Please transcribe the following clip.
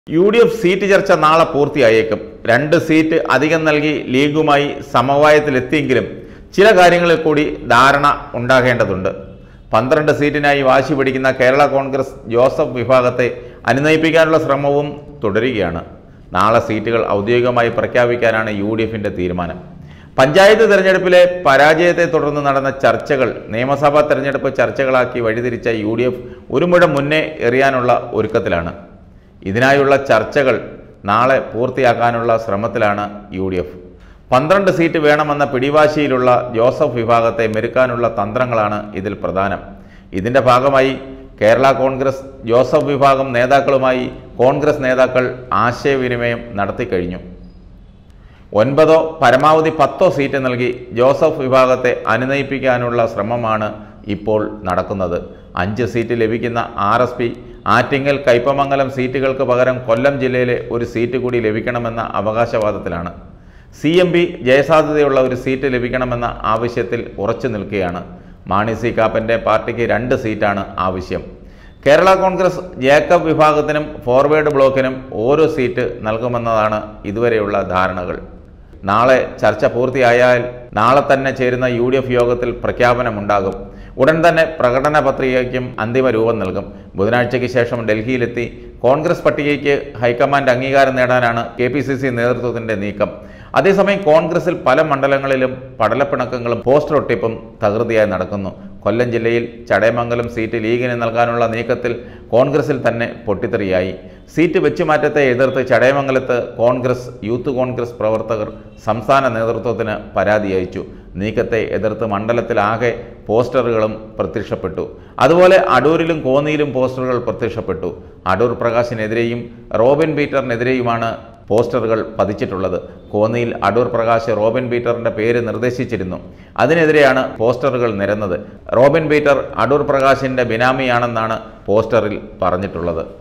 U D F seat ചർച്ച നാളെ പൂർത്തിയായേക്കും രണ്ട് സീറ്റ് അധികം നൽകി ലീഗുമായി സമവായത്തിലെത്തിയെങ്കിലും ചില കാര്യങ്ങളിൽ കൂടി ധാരണ ഉണ്ടാകേണ്ടതുണ്ട് പന്ത്രണ്ട് സീറ്റിനായി വാശി പിടിക്കുന്ന കേരള കോൺഗ്രസ് ജോസഫ് വിഭാഗത്തെ അനുനയിപ്പിക്കാനുള്ള ശ്രമവും തുടരുകയാണ് നാളെ സീറ്റുകൾ ഔദ്യോഗികമായി പ്രഖ്യാപിക്കാനാണ് യു ഡി എഫിൻ്റെ തീരുമാനം പഞ്ചായത്ത് തെരഞ്ഞെടുപ്പിലെ പരാജയത്തെ തുടർന്ന് നടന്ന ചർച്ചകൾ നിയമസഭാ തെരഞ്ഞെടുപ്പ് ചർച്ചകളാക്കി വഴിതിരിച്ച യു ഡി എഫ് ഒരു മുഴം മുന്നേ എറിയാനുള്ള ഒരുക്കത്തിലാണ് ഇതിനായുള്ള ചർച്ചകൾ നാളെ പൂർത്തിയാക്കാനുള്ള ശ്രമത്തിലാണ് യു ഡി എഫ് പന്ത്രണ്ട് സീറ്റ് വേണമെന്ന പിടിവാശിയിലുള്ള ജോസഫ് വിഭാഗത്തെ മെരുക്കാനുള്ള തന്ത്രങ്ങളാണ് ഇതിൽ പ്രധാനം ഇതിൻ്റെ ഭാഗമായി കേരള കോൺഗ്രസ് ജോസഫ് വിഭാഗം നേതാക്കളുമായി കോൺഗ്രസ് നേതാക്കൾ ആശയവിനിമയം നടത്തിക്കഴിഞ്ഞു ഒൻപതോ പരമാവധി പത്തോ സീറ്റ് നൽകി ജോസഫ് വിഭാഗത്തെ അനുനയിപ്പിക്കാനുള്ള ശ്രമമാണ് ഇപ്പോൾ നടക്കുന്നത് അഞ്ച് സീറ്റ് ലഭിക്കുന്ന R S P Attingal Kaipamangalam സീറ്റുകൾക്ക് പകരം കൊല്ലം ജില്ലയിലെ ഒരു സീറ്റ് കൂടി ലഭിക്കണമെന്ന അവകാശവാദത്തിലാണ് സി എം പി ജയസാധ്യതയുള്ള ഒരു സീറ്റ് ലഭിക്കണമെന്ന ആവശ്യത്തിൽ ഉറച്ചു നിൽക്കുകയാണ് മാണി സി കാപ്പൻ്റെ പാർട്ടിക്ക് രണ്ട് സീറ്റാണ് ആവശ്യം കേരള കോൺഗ്രസ് ജേക്കബ് വിഭാഗത്തിനും ഫോർവേഡ് ബ്ലോക്കിനും ഓരോ സീറ്റ് നൽകുമെന്നതാണ് ഇതുവരെയുള്ള ധാരണകൾ നാളെ ചർച്ച പൂർത്തിയായാൽ നാളെ തന്നെ ചേരുന്ന യു ഡി എഫ് യോഗത്തിൽ പ്രഖ്യാപനമുണ്ടാകും ഉടൻ തന്നെ പ്രകടന പത്രികയ്ക്കും അന്തിമ രൂപം നൽകും ബുധനാഴ്ചയ്ക്ക് ശേഷം ഡൽഹിയിലെത്തി കോൺഗ്രസ് പട്ടികയ്ക്ക് ഹൈക്കമാൻഡ് അംഗീകാരം നേടാനാണ് കെ പി സി സി നേതൃത്വത്തിൻ്റെ നീക്കം അതേസമയം കോൺഗ്രസിൽ പല മണ്ഡലങ്ങളിലും പടലപ്പിണക്കങ്ങളും പോസ്റ്റർ ഒട്ടിപ്പും തകൃതിയായി നടക്കുന്നു കൊല്ലം ജില്ലയിൽ ചടയമംഗലം സീറ്റ് ലീഗിന് നൽകാനുള്ള നീക്കത്തിൽ കോൺഗ്രസിൽ തന്നെ പൊട്ടിത്തെറിയായി സീറ്റ് വെച്ചുമാറ്റത്തെ എതിർത്ത് ചടയമംഗലത്ത് കോൺഗ്രസ് യൂത്ത് കോൺഗ്രസ് പ്രവർത്തകർ സംസ്ഥാന നേതൃത്വത്തിന് പരാതി അയച്ചു നീക്കത്തെ എതിർത്ത് മണ്ഡലത്തിലാകെ പോസ്റ്ററുകളും പ്രത്യക്ഷപ്പെട്ടു അതുപോലെ അടൂരിലും കോന്നിയിലും പോസ്റ്ററുകൾ പ്രത്യക്ഷപ്പെട്ടു അടൂർ പ്രകാശിനെതിരെയും റോബിൻ പീറ്ററിനെതിരെയുമാണ് പോസ്റ്ററുകൾ പതിച്ചിട്ടുള്ളത് കോന്നിയിൽ അടൂർ പ്രകാശ് റോബിൻ പീറ്ററിന്റെ പേര് നിർദ്ദേശിച്ചിരുന്നു അതിനെതിരെയാണ് പോസ്റ്ററുകൾ നിരന്നത് റോബിൻ പീറ്റർ അടൂർ പ്രകാശിന്റെ ബിനാമിയാണെന്നാണ് പോസ്റ്ററിൽ പറഞ്ഞിട്ടുള്ളത്